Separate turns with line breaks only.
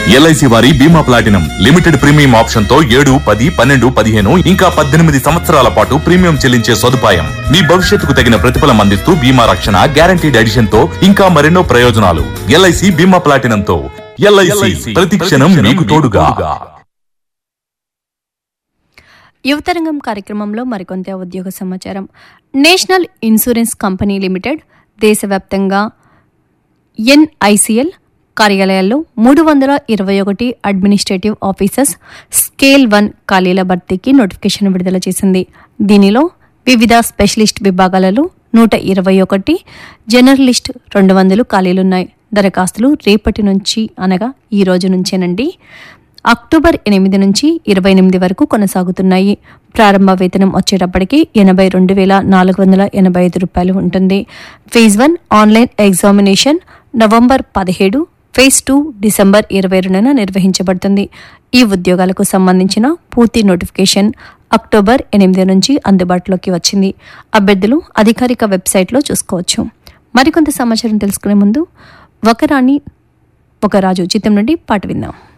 LIC వారి బీమా platinum limited premium option తో ఏడు పది పన్నెండు పదిహేను ఇంకా పద్దెనిమిది సంవత్సరాల పాటు ప్రీమియం చెల్లించే సదుపాయం మీ భవిష్యత్తుకు తగిన ప్రతిఫలం అందిస్తూ బీమా రక్షణ గ్యారంటీడ్ ఎడిషన్ తో ఇంకా మరెన్నో ప్రయోజనాలు ఎల్ఐసి బీమా ప్లాటినం తో ఎల్ఐసి ప్రతి క్షణం మీకు తోడుగా
యువతరంగం కార్యక్రమంలో మరికొంత ఉద్యోగ సమాచారం నేషనల్ ఇన్సూరెన్స్ కంపెనీ లిమిటెడ్ దేశవ్యాప్తంగా ఎన్ఐసిఎల్ కార్యాలయాల్లో మూడు వందల ఇరవై ఒకటి అడ్మినిస్ట్రేటివ్ ఆఫీసర్స్ స్కేల్ వన్ ఖాళీల భర్తీకి నోటిఫికేషన్ విడుదల చేసింది దీనిలో వివిధ స్పెషలిస్ట్ విభాగాలలో నూట ఇరవై ఒకటి జర్నలిస్ట్ రెండు వందలు ఖాళీలున్నాయి దరఖాస్తులు రేపటి నుంచి అనగా ఈ రోజు నుంచేనండి అక్టోబర్ ఎనిమిది నుంచి ఇరవై ఎనిమిది వరకు కొనసాగుతున్నాయి ప్రారంభ వేతనం వచ్చేటప్పటికి ఎనభై రెండు వేల నాలుగు వందల ఎనభై ఐదు రూపాయలు ఉంటుంది phase one online examination November పదిహేడు ఫేజ్ టూ డిసెంబర్ ఇరవై రెండున నిర్వహించబడుతుంది ఈ ఉద్యోగాలకు సంబంధించిన పూర్తి నోటిఫికేషన్ అక్టోబర్ ఎనిమిది నుంచి అందుబాటులోకి వచ్చింది అభ్యర్థులు అధికారిక వెబ్సైట్లో చూసుకోవచ్చు మరికొంత సమాచారం తెలుసుకునే ముందు ఒక రాణి ఒక రాజు చిత్రం నుండి పాట విందాం